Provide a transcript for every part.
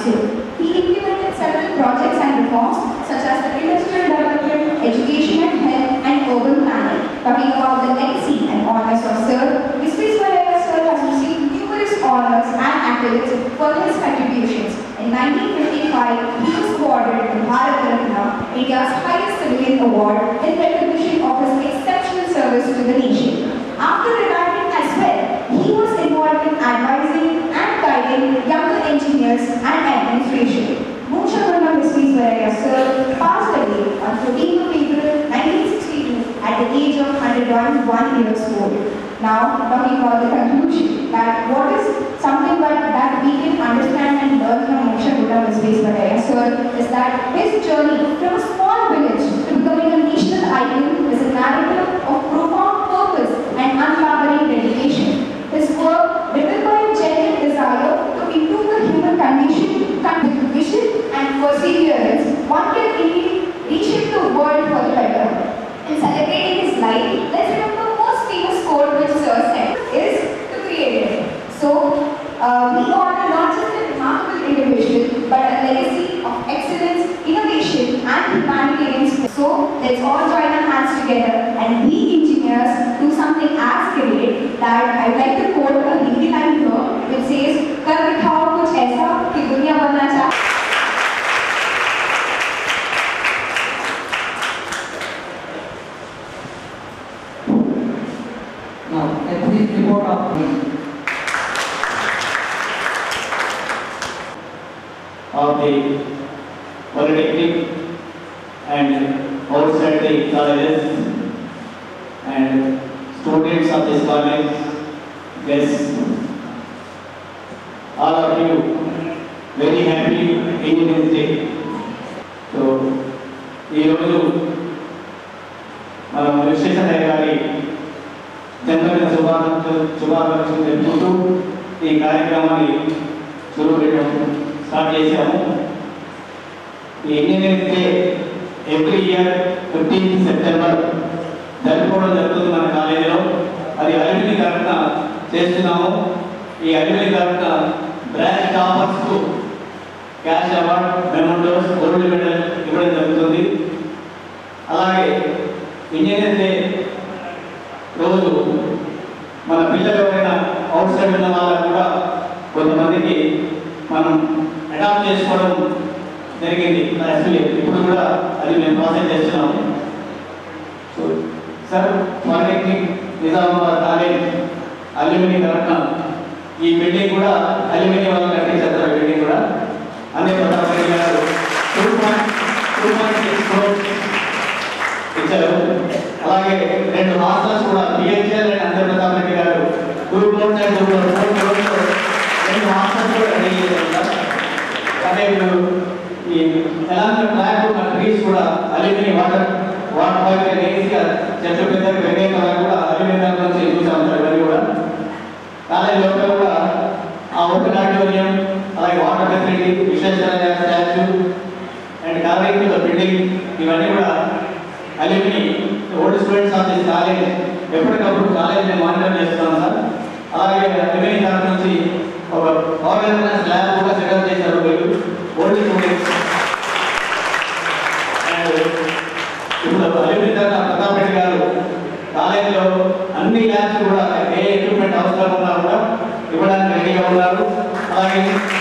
ISO. He implemented several projects and reforms such as the industrial development, education and health, and urban planning. Talking about the legacy and honors of Sir, Visvesvaraya Sir has received numerous honors and accolades for his contributions. In 1955, he was awarded the Bharat Ratna, India's highest civilian award, in recognition of his exceptional service to the nation. After retiring as well, he was involved in advising and guiding younger engineers and administration. Munshavarma Visvesvaraya Sir passed away on 14th of April 1962 at the age of 101 years old. Now, talking about the conclusion, that what is something that, that we can understand and learn from Moksha Guna Visvesvaraya Sir is that his journey from a small village to becoming a national icon is a narrative of profound purpose and unwavering dedication. His work, driven by a genuine desire to improve the human condition, with vision and perseverance, one can indeed reshape the world for the better. In celebrating his life, let's remember the most famous quote which Sir said is to create it. So, uh, we honor not just a remarkable individual, but a legacy of excellence, innovation, and humanitarian spirit. So, let's all join our hands together and we engineers do something as great that I would like to quote a Hindi line here which says, कर दिखाओ कुछ ऐसा कि दुनिया बनना चाहे Now, a brief report of of the polytechnic and outside the colleges and students of this college, yes, all of you very happy Indian Day. So ఈరోజు మనం విశ్వేశ్వరయ్య గారి జన్మదిన శుభాకాంక్షలు శుభాకాంక్షలు తెలుపుతూ ఈ కార్యక్రమాన్ని షురూ చేయడం స్టార్ట్ చేశాము ఈ engineering day every year fifteenth September జరుపుకోవడం జరుగుతుంది మన కాలేజీలో అది అలిమిని తరఫున చేస్తున్నాము ఈ అలిమిని తరఫున బ్రాంచ్ టాపర్స్కు cash award mementos gold medal ఇవ్వడం జరుగుతుంది అలాగే ఇంజనీరింగ్ డే రోజు మన పిల్లలు ఎవరైనా అవుట్ సైడ్ ఉన్న వాళ్ళకు కూడా కొంతమందికి మనం అడాప్ట్ చేసుకోవడం జరిగింది యాక్చువల్లీ ఇప్పుడు కూడా అది మేము ప్రాసెస్ చేస్తున్నాము so sir polytechnic Nizamabad college alumni తరఫున ఈ బిల్డింగ్ కూడా అల్యూమిని వాళ్ళు కట్టించారు సార్ బిల్డింగ్ కూడా అనే ప్రతాప్ రెడ్డి గారు two point two point six crores ఇచ్చారు అలాగే రెండు హాస్టల్స్ కూడా బిహెచ్ఎల్ అండ్ అంతే ప్రతాప్ రెడ్డి గారు two crores and two crores four crores రెండు హాస్టల్స్ కూడా రెడీ చేశారు సార్ అదే ఇప్పుడు ఈ తెలంగాణ ట్రాక్ ఉన్న ట్రీస్ కూడా అల్యూమిని వాటర్ వాటర్ పైప్ వేసి చెట్టు పెద్ద వెంకయ్య కలర్ కూడా అల్యూమినియం నుంచి చూసాం సార్ ఇవన్నీ కూడా కాలేజ్ లోపల కూడా ఆ ఓపెన్ ఆడిటోరియం అలాగే water facility Visvesvaraya statue and colouring building ఇవన్నీ కూడా alumni old students of this college ఎప్పటికప్పుడు కాలేజ్ మానిటర్ చేస్తున్నాం సార్ అలాగే అల్యూమిని తరఫు నుంచి ఒక ఆర్గనైజ్ ల్యాబ్ కూడా సెటప్ చేశారు వీళ్ళు ఓల్డ్ స్టూడెంట్స్ అండ్ ఇప్పుడు అల్యూమిని తరఫున ప్రతాప్ రెడ్డి గారు కాలేజీలో అన్ని ల్యాబ్స్ కూడా ఏ ఎక్విప్మెంట్ అవసరం ఉన్నా కూడా ఇవ్వడానికి రెడీగా ఉన్నారు అలాగే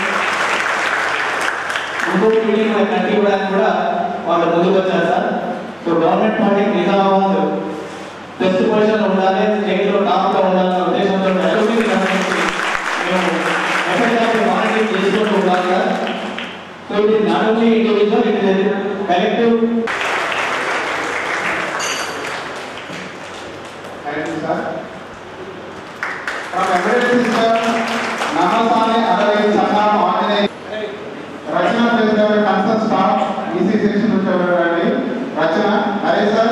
ఇంకో బిల్డింగ్ కూడా కట్టి ఇవ్వడానికి కూడా వాళ్ళు ముందుకు వచ్చారు sir so government party Nizamabad best position ఉండాలి స్టేట్ లో టాప్ లో ఉండాలన్న ఉద్దేశంతో అల్యూమిని గవర్నమెంట్ మేము ఎప్పటికప్పుడు మానిటరింగ్ చేసుకుంటూ ఉండాలి సార్ సో ఇది not only individual it is collective Thank you, sir. From Emeritus Sir, Namasane Adalai Sangam Anjane, Rachana President Concern Staff, EC section నుంచి ఎవరండి రచన హరే sir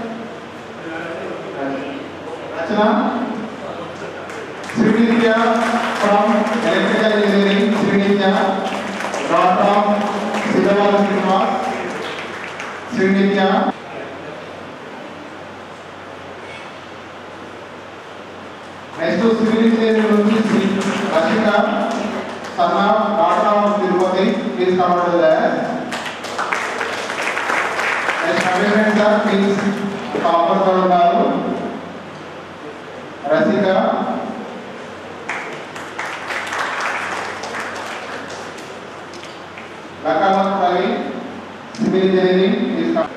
Rachana Srinitya from electrical engineering Srinitya doctor Siddhavala Srinivas Srinitya next civil engineering నుంచి Shri Rashika Sanna doctor of Tirupati please come out the next Amir sir please toppers గా ఉన్నారు Rasika Lakamat Ravi civil engineering please come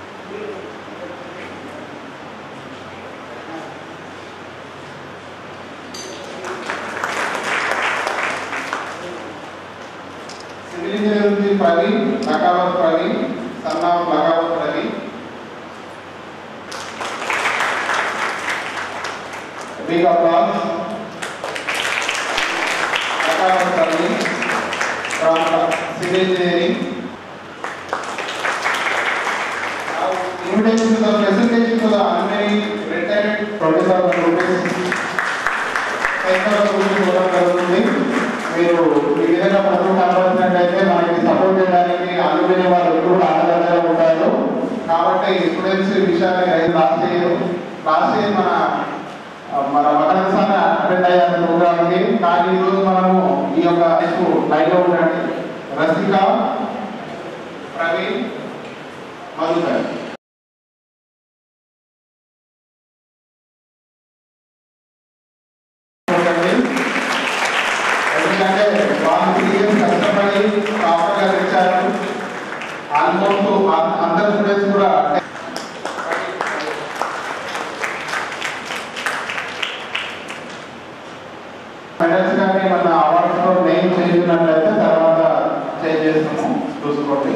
civil engineer నుంచి Praveen Lakavath Praveen son of Lakavath Ravi big applause Lakavath Praveen from civil engineering invitation to the presentation to the honorary retired professor of rupees జరుగుతుంది మీరు ఈ విధంగా పనులు కనబడుతున్నట్టయితే మనకి support చేయడానికి అనుకునే వాళ్ళు ఎప్పుడు ఆనందంగా ఉంటారు కాబట్టి స్టూడెంట్స్ ఈ విషయాన్ని రైతు లాస్ట్ ఇయర్ లాస్ట్ ఇయర్ మన మన మకరసాన్ని అటెండ్ అయ్యారు ప్రోగ్రామ్కి కానీ ఈరోజు మనము ఈ యొక్క లైన్లో ఉండండి రసిక ప్రవీణ్ మధుకర్ ఎందుకంటే వాళ్ళు త్రీ ఇయర్స్ కష్టపడి ప్రాపర్గా తెచ్చారు ఆల్మోస్ట్ అందరు స్టూడెంట్స్ కూడా మెడల్స్ కానీ మన అవార్డ్స్ లో నేమ్ చేసినట్లయితే తర్వాత చేంజ్ చేస్తాము చూసుకోండి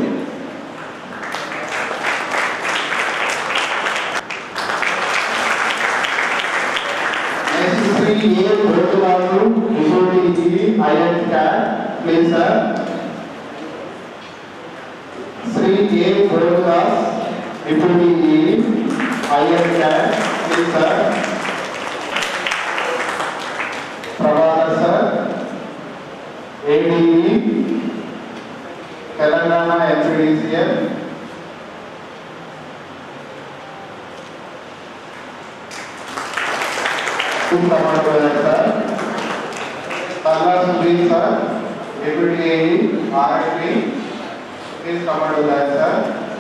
next Shri A Bharadwaj deputy IS క్యాట్ please sir Shri A Bharadwaj deputy IS క్యాట్ please sir Prabhakar sir ADE Telangana NCDCL సమాచారం sir Talla Sudheer sir deputy AE RSP please command sir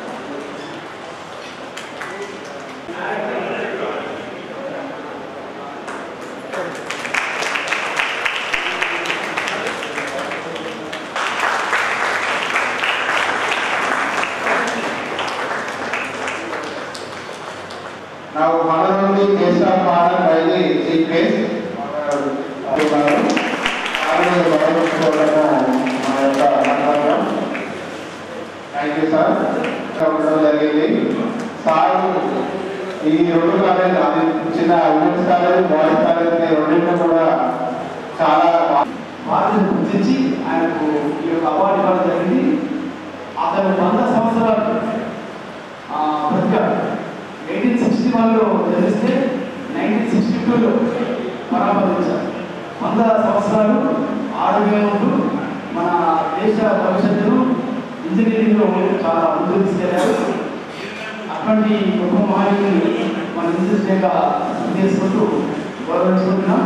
Now, honorable guest of honor by the chief guest, honorable honorable గౌరవించుకోవడము మా యొక్క సందర్భం thank you sir ఉండడం జరిగింది sir ఈ రెండు కాలేజ్ అది చిన్న ఉమెన్స్ కాలేజ్ బాయ్స్ కాలేజ్ రెండింటిని కూడా చాలా వారిని గుర్తించి ఆయనకు ఈ యొక్క అవార్డు ఇవ్వడం జరిగింది అతను వంద సంవత్సరాలు ఆ, బ్రతికాడు ఎయిటీన్ సిక్స్టీ వన్లో జన్మిస్తే నైన్టీన్ సిక్స్టీ టూలో పరామర్శించారు వంద సంవత్సరాలు ఆరోగ్యంగా ఉంటూ మన దేశ భవిష్యత్తును ఇంజనీరింగ్లో చాలా ముందుకు తీసుకెళ్లారు అటువంటి గొప్ప మహనీయుని మన ఇంజనీర్ డేగా చేసుకుంటూ గౌరవించుకుంటున్నాం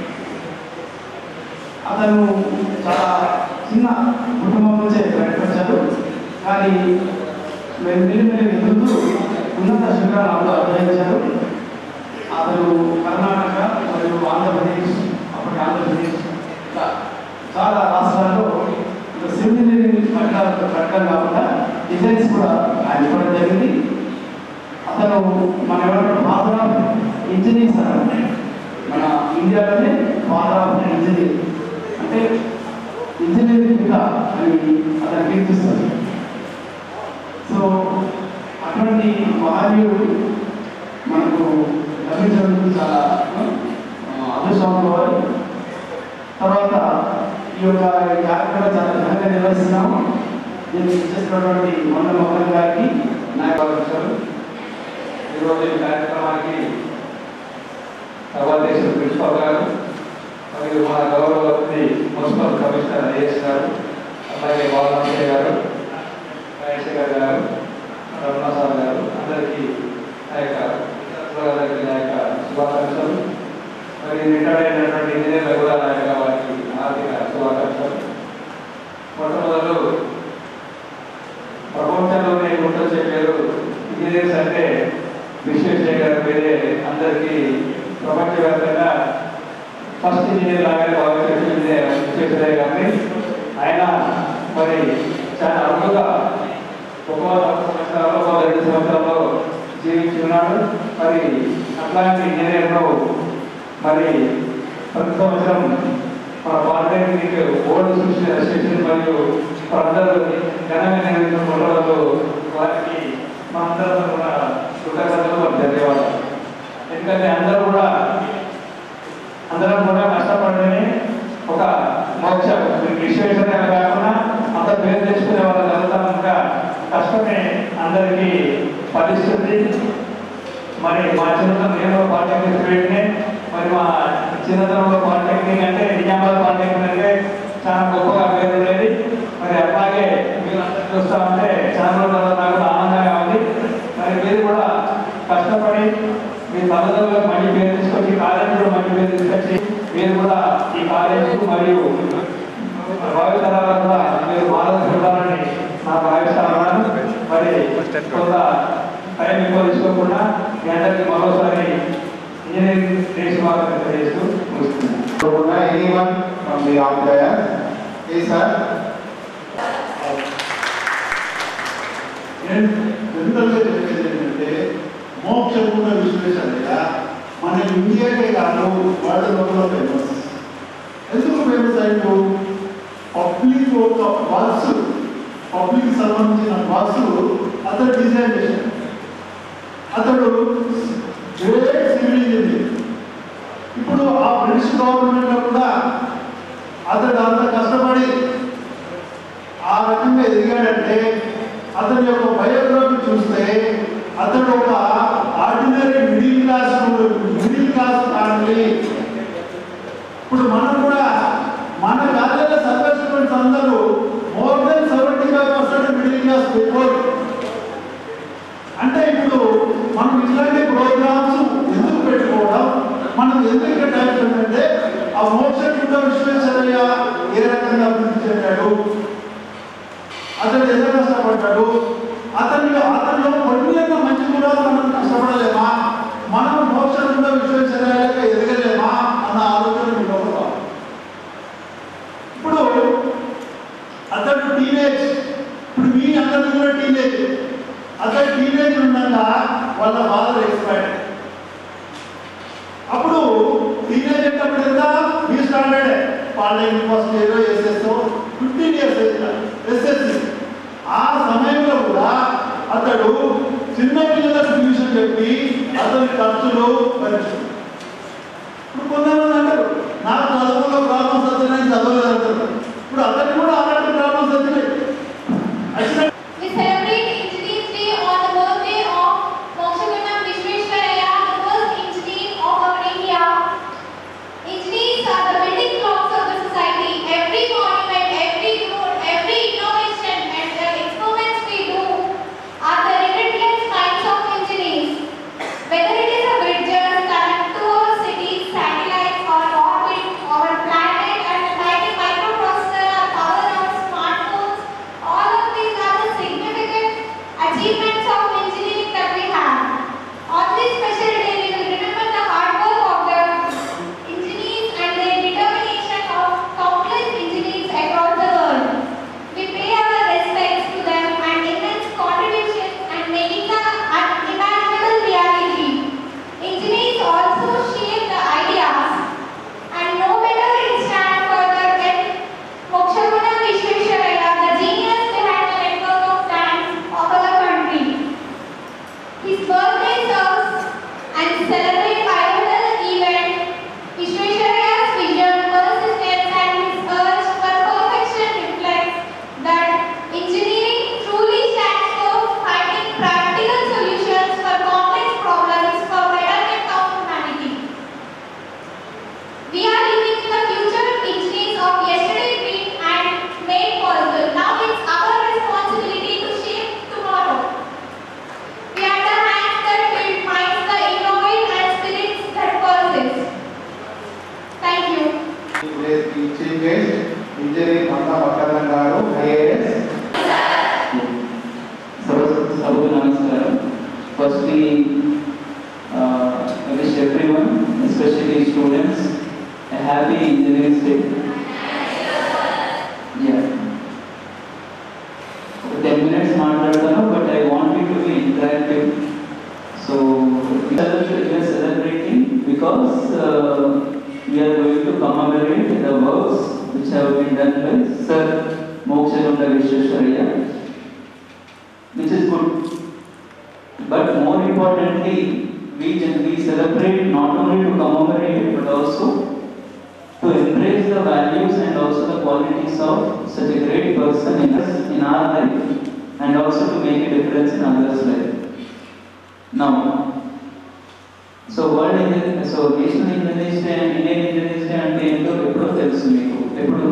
అతను చాలా చిన్న కుటుంబం నుంచే బయటపడ్డాడు కానీ మేము మెల్లిమెల్లి ఎదుగుతూ ఉన్నత శిఖరాలను అధ్యయించారు అతను కర్ణాటక మరియు ఆంధ్రప్రదేశ్ అప్పటి ఆంధ్రప్రదేశ్ ఇలా చాలా రాష్ట్రాల్లో ఇంకా సివిల్ ఇంజనీరింగ్ పట్టణాలు పట్టడం కాకుండా డిజైన్స్ కూడా ఆయన ఇవ్వడం జరిగింది అతను మన ఎవరు ఫాదర్ ఆఫ్ ఇంజనీర్స్ అన్నారు మన ఇండియాలోనే ఫాదర్ ఆఫ్ ఇంజనీర్ అంటే ఇంజనీరింగ్ పిత అని అతను కీర్తిస్తుంది సో అటువంటి మహనీయుడు మనకు లభించడం చాలా ఆ, అదృష్టం అనుకోవాలి తర్వాత ఈ యొక్క ఈ కార్యక్రమం చాలా ఘనంగా నిర్వహిస్తున్నాము దీన్ని చేసినటువంటి మొన్న మొహన్ గారికి నా యొక్క అభిప్రాయాలు. ఈరోజు ఈ కార్యక్రమానికి సర్వదేశ ప్రిన్సిపల్ గారు మరియు మన గౌరవ వ్యక్తి మున్సిపల్ కమిషనర్ ఐఎస్ గారు అలాగే బాలనాథయ్య గారు రాజశేఖర్ గారు రమణాసార్ గారు అందరికీ నా యొక్క అందరికీ నా యొక్క శుభాకాంక్షలు మరి రిటైర్డ్ అయినటువంటి ఇంజనీర్లు కూడా నా యొక్క వారికి ఆర్థిక శుభాకాంక్షలు మొట్టమొదలు అందరికీ ప్రపంచవ్యాప్తంగా ఫస్ట్ ఇంజనీర్ లాగానే భావించే విశ్వేశ్వరయ్య గారిని ఆయన మరి చాలా అరుదుగా ఒక సంవత్సరాలు ఒక రెండు సంవత్సరాల్లో జీవించి ఉన్నాడు మరి అట్లాంటి ఇంజనీర్ను మరి ప్రతి సంవత్సరం మన పాలిటెక్నిక్ బోర్డు సృష్టి అసోసియేషన్ మరియు అందరూ ఘనంగా నిర్వహించిన ఉండడంలో వారికి మా అందరం కూడా కృతజ్ఞతలు మరియు ధన్యవాదాలు ఎందుకంటే అందరూ కూడా అందరం కూడా కష్టపడని ఒక మోక్షం విశ్వేశ్వర కాకుండా అంత పేరు తెచ్చుకునే వాళ్ళు జరుగుతాం ఇంకా కష్టమే అందరికీ ఫలిస్తుంది మరి మా చిన్నతనం నేను పాలిటెక్నిక్ స్టూడెంట్ని మరి మా చిన్నతనంలో పాలిటెక్నిక్ అంటే నిజామాబాద్ పాలిటెక్నిక్ అంటే చాలా గొప్పగా పేరు ఉండేది మరి అట్లాగే మీరు అందరూ చూస్తా ఉంటే చాలా రోజుల నాకు ఆనందంగా ఉంది మరి మీరు కూడా కష్టపడి మీ తల్లిదండ్రులకు మంచి పేరు తీసుకొచ్చి కాలేజీలో మంచి పేరు తీసుకొచ్చి మీరు కూడా ఈ కాలేజీకు మరియు భావితరాలకు కూడా మీరు మార్గదర్శనం ఉండాలని నాకు భావిస్తాను మరి కొంత టైం ఎక్కువ తీసుకోకుండా మీ అందరికీ మరోసారి ఇంజనీరింగ్ దేశ మార్గం తెలియజేస్తూ ముగిస్తున్నాను anyone from the employer? Yes, sir. నేను జనరల్గా చెప్పేది ఏంటంటే మోక్షగుణ విశ్లేషణ మన ఇండియాకే కాదు వరల్డ్ లోపల ఫేమస్ ఎందుకు ఫేమస్ అయిండు పబ్లిక్ ఒక బస్సు పబ్లిక్ సంబంధించిన బస్సు అతడు డిజైన్ చేశాడు అతడు గ్రేట్ సివిల్ ఇంజనీర్ ఇప్పుడు ఆ బ్రిటిష్ గవర్నమెంట్ కూడా అతడు అంత కష్టపడి ఆ రకంగా ఎదిగాడంటే అతని యొక్క బయోగ్రఫీ చూస్తే అతడు ఒక ordinary middle class middle class family ఇప్పుడు మనం కూడా మన కాలేజీలో సర్వే స్టూడెంట్స్ అందరూ more than seventy five percent middle class people అంటే ఇప్పుడు మనం ఇట్లాంటి ప్రోగ్రామ్స్ ఎందుకు పెట్టుకోవడం మనం ఎందుకు టైం ఏంటంటే ఆ మోక్ష కుండ విశ్వేశ్వరయ్య ఏ రకంగా అభివృద్ధి చెందాడు అతను ఎంత కష్టపడ్డాడు అతనిలో అతనిలో కొన్ని మంచి కూడా మనం కష్టపడలేమా మనం మోక్ష కుండ విశ్వేశ్వరయ్యగా ఎదగలేమా అన్న ఆలోచన మీ లోపల రావాలి. ఇప్పుడు అతడు టీనేజ్ ఇప్పుడు మీ అందరిది కూడా టీనేజ్ అతడు టీనేజ్ ఉండగా వాళ్ళ ఫాదర్ ఎక్స్పైర్డ్ అప్పుడు టీనేజ్ అంటే ఎంత మీ standard polytechnic first year SS fifteen years SSC ఆ సమయంలో కూడా అతడు చిన్న పిల్లలకు ట్యూషన్ చెప్పి అతని ఖర్చులు భరిస్తుంది ఇప్పుడు కొంతమంది అంటారు నాకు చదువులో ప్రాబ్లమ్స్ వచ్చినాయి చదవలేదు అంటారు ఇప్పుడు అతనికి కూడా అలాంటి ప్రాబ్లమ్స్ వచ్చినాయి వచ్చిన We celebrate Engineers Day on the birthday of Mokshagunam Vishweshwaraya, the first engineer of our India. Engineers are the building blocks of the society. Every monument, every road, every innovation and the experiments we do are the relentless minds of engineers. Whether it is a bridges, tunnel- happy engineering day yeah ten minutes మాట్లాడతాను but I want to be interactive so we're celebrating because we're going to commemorate the works which have been done by sir Mokshagundam Visvesvaraya which is good But more importantly, we, we celebrate not only to commemorate it, but also to embrace the values and also the qualities of such a great person in us, in our life, and also to make a difference in others' life. Now, so world engineer so national engineers day and Indian engineers day అంటే ఏంటో ఎప్పుడో తెలుసు మీకు ఎప్పుడు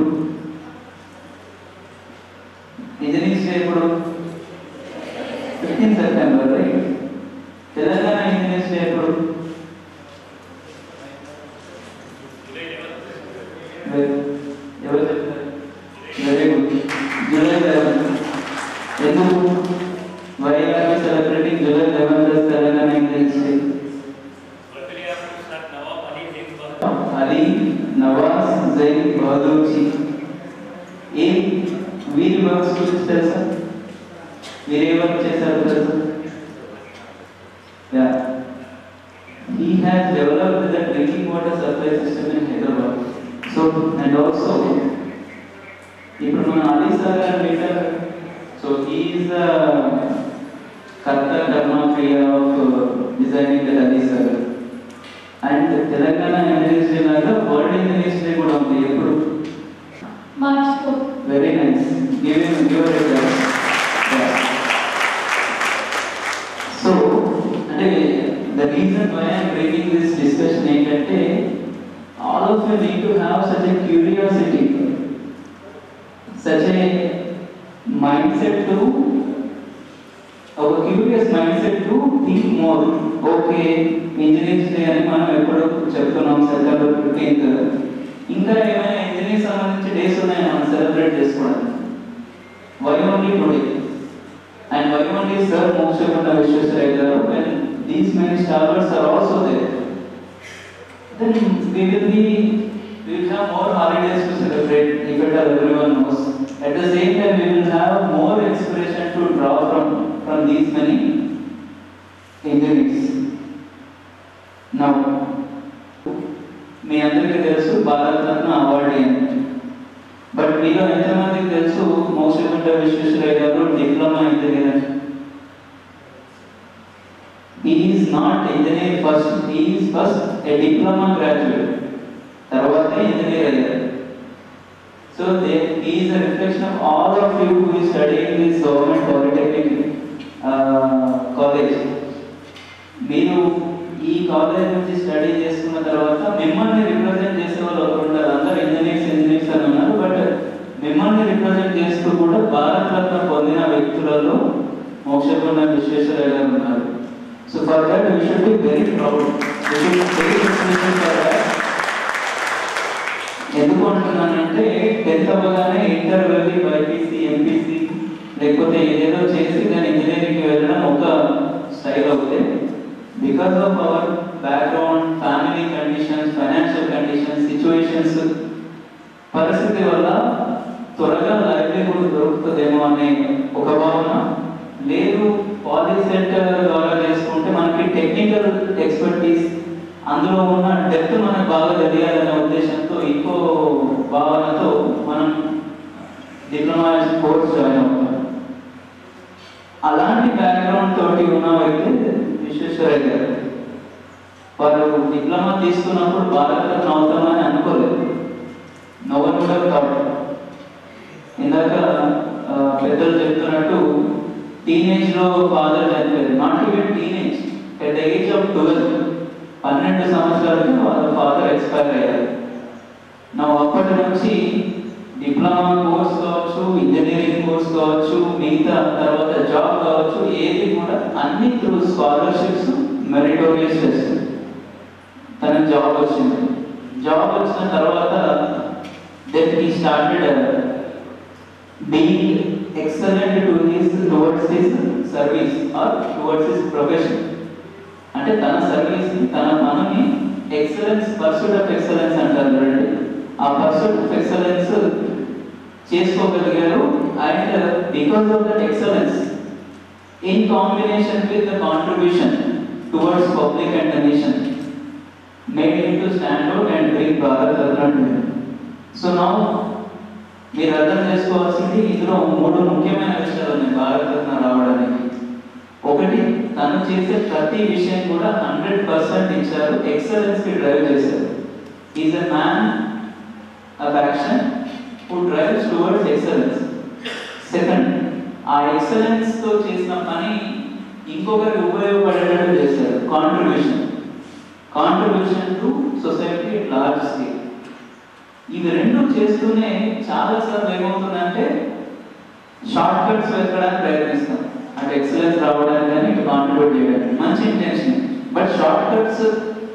engineers day ఎప్పుడు fifteen September right Telangana engineers day ఎప్పుడు ఎవరు చెప్తారు వెరీ గుడ్ జూలై లెవెన్ ఎందుకు why are celebrating July eleven Telangana engineers day Ali Nawaz Jung Bahadur ji ఏ వీరి వర్క్స్ గురించి తెలుసా మీరు ఏ వర్క్ చేశారు తెలుసా yeah he has developed the drinking water supply system in Hyderabad. So, and also, ఇప్పుడు మన అలీ సార్ గారు పెట్టారు సో ఈజ్ కర్త కర్మ క్రియ of designing that Ali sir and Telangana engineers day లాగా వరల్డ్ ఇంజనీర్స్ డే కూడా ఉంది ఎప్పుడు March 4. Very nice giving giver so అంటే the reason why I'm breaking this discussion ఏంటంటే all of you need to have such a curiosity such a mindset to ఒక curious mindset to think more okay engineers day అని మనం ఎప్పుడు చెప్తున్నాం September fifteenth ఇంకా ఏమైనా engineer సంబంధించి days ఉన్నాయి మనం సెలబ్రేట్ చేసుకోవడానికి why only today and why only sir Mokshagundam Visvesvaraya గారు when these many stars are also there then we will be we will have more holidays to celebrate if at all everyone knows at the same time we will have more inspiration to draw from from these many engineers now మీ అందరికీ తెలుసు భారత రత్న award అని but మీలో ఎంతమందికి తెలుసు మోక్షగుంట విశ్వేశ్వరయ్య గారు diploma engineer అని is not engineer first is first a diploma graduate తర్వాత ఇంజనీర్ అయ్యారు so they is a reflection of all of you who ఈ studying this government polytechnic college మీరు ఈ కాలేజ్ నుంచి స్టడీ చేసుకున్న తర్వాత మిమ్మల్ని రిప్రజెంట్ చేసే వాళ్ళు ఒకరు ఉంటారు అందరు ఇంజనీర్స్ ఇంజనీర్స్ అని ఉన్నారు బట్ మిమ్మల్ని రిప్రజెంట్ చేస్తూ కూడా భారత రత్న పొందిన వ్యక్తులలో మోక్షగుండ విశ్వేశ్వరయ్య గారు ఉన్నారు so for that we should be very proud ఎందుకు అంటున్నానంటే టెన్త్ అవ్వగానే ఇంటర్ వెళ్ళి బైపీసీ ఎంపీసీ లేకపోతే ఏదేదో చేసి దాని ఇంజనీరింగ్కి వెళ్ళడం ఒక స్టైల్ అవుతే because of our background family conditions financial conditions situations పరిస్థితి వల్ల త్వరగా లైవ్లీహుడ్ దొరుకుతుందేమో అనే ఒక భావన లేదు పాలీ సెంటర్ ద్వారా చేసుకుంటే మనకి టెక్నికల్ ఎక్స్పర్టీస్ అందులో ఉన్న డెప్త్ మనకు బాగా తెలియాలనే ఉద్దేశంతో ఇంకో భావనతో మనం డిప్లొమా కోర్స్ జాయిన్ అవుతాం అలాంటి బ్యాక్గ్రౌండ్ తోటి ఉన్నవైతే విశ్వేశ్వరయ్య గారు వారు డిప్లొమా తీసుకున్నప్పుడు భారతరత్న అవుతామని అనుకోలేదు నోవన్ కూడా థాట్ ఇందాక ఆ, పెద్దలు చెప్తున్నట్టు టీనేజ్ లో ఫాదర్ చనిపోయారు not even teenage at the age of twelve పన్నెండు సంవత్సరాలకి వాళ్ళ ఫాదర్ ఎక్స్పైర్ అయ్యారు నా అప్పటి నుంచి డిప్లొమా కోర్స్ కావచ్చు ఇంజనీరింగ్ కోర్స్ కావచ్చు మిగతా తర్వాత జాబ్ కావచ్చు ఏది కూడా అన్ని త్రూ స్కాలర్షిప్స్ మెరిటోరియస్ టెస్ట్ తనకు జాబ్ వచ్చింది జాబ్ వచ్చిన తర్వాత then he started being excellent to his towards his service or towards his profession అంటే తన సర్వీస్ తన పనిని ఎక్సలెన్స్ పర్సూట్ ఆఫ్ ఎక్సలెన్స్ అంటారు చూడండి ఆ పర్సూట్ ఆఫ్ ఎక్సలెన్స్ చేసుకోగలిగారు and because of that excellence in combination with the contribution towards public and the nation made him to stand out and bring Bharat Ratna so now మీరు అర్థం చేసుకోవాల్సింది ఇందులో మూడు ముఖ్యమైన విషయాలు ఉన్నాయి భారతరత్న రావడానికి ఒకటి తను చేసే ప్రతి విషయం కూడా హండ్రెడ్ పర్సెంట్ ఇచ్చారు ఎక్సలెన్స్ కి డ్రైవ్ చేశారు is a man of action who drives towards excellence second ఆ ఎక్సలెన్స్ తో చేసిన పని ఇంకొకరికి ఉపయోగపడేటట్టు చేశారు contribution contribution to society at large scale ఇవి రెండు చేస్తూనే చాలా సార్లు ఏమవుతుందంటే షార్ట్ కట్స్ వెతకడానికి ప్రయత్నిస్తాం అటు ఎక్సలెన్స్ రావడానికి కానీ ఇటు కాంట్రిబ్యూట్ చేయడానికి మంచి ఇంటెన్షన్ బట్ షార్ట్ కట్స్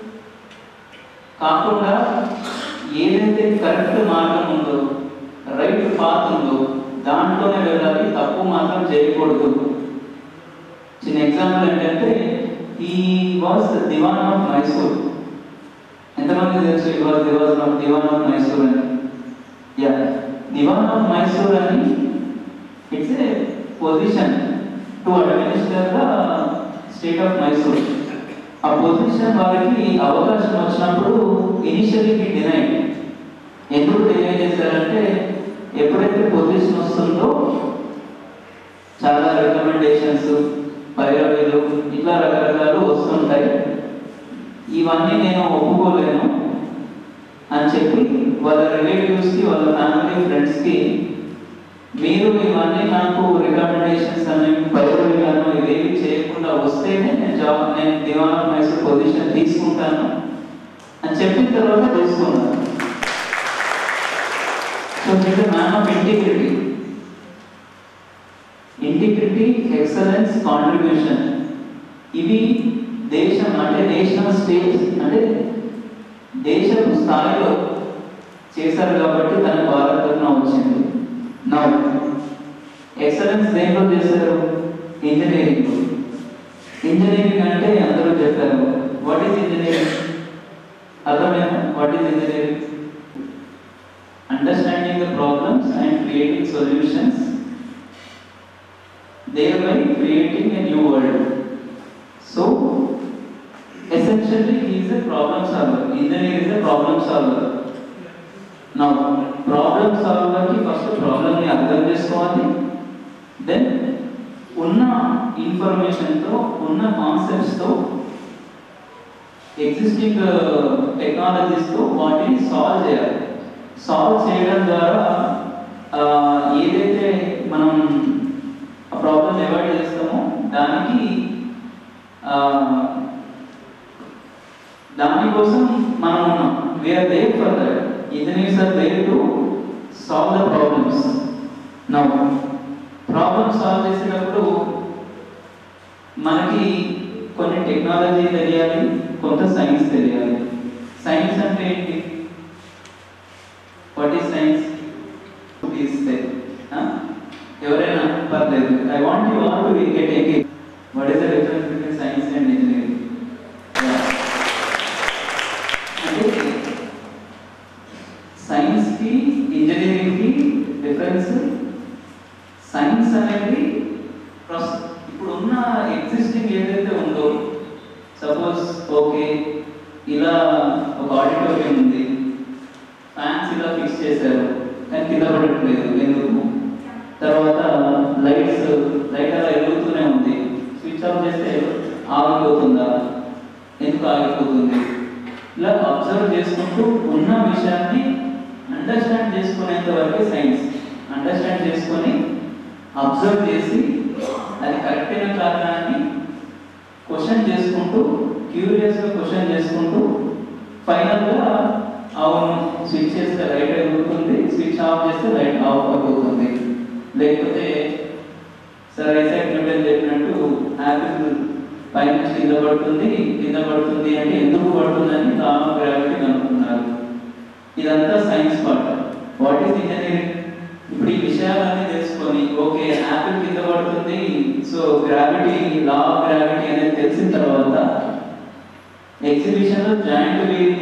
కాకుండా ఏదైతే కరెక్ట్ మార్గం ఉందో రైట్ పాత్ ఉందో దాంట్లోనే వెళ్ళాలి తప్పు మాత్రం చేయకూడదు చిన్న ఎగ్జాంపుల్ ఏంటంటే ఈ వాస్ దివాన్ ఆఫ్ మైసూర్ ఎంతమంది తెలుసు ఈ was Dewan of Dewan of Mysore అని యా దివాన్ ఆఫ్ మైసూర్ అని it's a position to administer the state of Mysore ఆ పొజిషన్ వారికి అవకాశం వచ్చినప్పుడు ఇనిషియల్లీ డినై ఎందుకు డినై చేశారంటే ఎప్పుడైతే పొజిషన్ వస్తుందో చాలా రికమెండేషన్స్ పైరవీలు ఇట్లా రకరకాలు వస్తుంటాయి ఇవన్నీ నేను ఒప్పుకోలేను అని చెప్పి వాళ్ళ రిలేటివ్స్కి వాళ్ళ ఫ్యామిలీ ఫ్రెండ్స్కి మీరు ఇవన్నీ నాకు రికమెండేషన్స్ అని పైరవీలను ఇవేవి చేయకుండా వస్తేనే నేను జాబ్ నేను దివాన్ ఆఫ్ మైసూర్ పొజిషన్ తీసుకుంటాను అని చెప్పిన తర్వాత తీసుకున్నాను సో మీరు man of integrity integrity excellence contribution ఇవి దేశం అంటే నేషనల్ స్టేజ్ అంటే దేశపు స్థాయిలో చేశారు కాబట్టి తన భారతరత్న వచ్చింది నా ఎక్సలెన్స్ దేంట్లో చేశారు ఇంజనీరింగ్ ఇంజనీరింగ్ అంటే అందరూ చెప్పారు వాట్ ఈస్ ఇంజనీరింగ్ అర్థమైనా what is engineering understanding the problems and creating solutions thereby creating a new world. So, essentially, he is a problem solver. Engineer is a problem solver. Now, problem solver కి first problem ని అర్థం చేసుకోవాలి then ఉన్న ఇన్ఫర్మేషన్తో ఉన్న కాన్సెప్ట్స్తో existing టెక్నాలజీస్తో వాటిని solve చేయాలి solve చేయడం ద్వారా ఆ, ఏదైతే మనం ఆ ప్రాబ్లమ్ అవాయిడ్ చేస్తామో దానికి ఆ, దానికోసం మనం ఉన్నాం we're there for that engineers are there to solve the problems now problem solve చేసేటప్పుడు మనకి కొన్ని టెక్నాలజీ తెలియాలి కొంత సైన్స్ తెలియాలి సైన్స్ అంటే ఏంటి వాట్ ఈస్ సైన్స్ ఇస్తే ఎవరైనా పర్లేదు I want you all to get engage what is the difference between science and engineering అంటే సైన్స్ కి ఇంజనీరింగ్ కి డిఫరెన్స్ సైన్స్ అనేది ప్రస్- ఇప్పుడు ఉన్న ఎగ్జిస్టింగ్ ఏదైతే ఉందో సపోజ్ ఓకే ఇలా ఒక ఆడిటోరియం ఉంది ఫ్యాన్స్ ఇలా ఫిక్స్ చేశారు కానీ కింద పడట్లేదు ఎందుకు తర్వాత లైట్స్ లైట్ అలా ఎలుగుతూనే ఉంది స్విచ్ ఆఫ్ చేస్తే ఆగిపోతుందా ఎందుకు ఆగిపోతుంది ఇలా అబ్జర్వ్ చేసుకుంటూ ఉన్న విషయాన్ని అండర్స్టాండ్ చేసుకునేంత వరకే సైన్స్ అండర్స్టాండ్ చేసుకొని అబ్జర్వ్ చేసి అది కరెక్ట్ అయిన కారణాన్ని క్వశ్చన్ చేసుకుంటూ క్యూరియస్గా క్వశ్చన్ చేసుకుంటూ ఫైనల్గా అవును స్విచ్ చేస్తే లైట్ అయిపోతుంది స్విచ్ ఆఫ్ చేస్తే లైట్ ఆఫ్ అయిపోతుంది లేకపోతే సార్ ఐసాక్ న్యూటన్ చెప్పినట్టు యాపిల్ పైన నుంచి కింద పడుతుంది కింద పడుతుంది అంటే ఎందుకు పడుతుందని లా ఆఫ్ గ్రావిటీ కనుక్కున్నారు ఇదంతా science part what is engineering ఇప్పుడు ఈ విషయాలన్నీ తెలుసుకొని ఓకే యాపిల్ కింద పడుతుంది so gravity law of gravity అనేది తెలిసిన తర్వాత ఎగ్జిబిషన్ లో జాయింట్ వీల్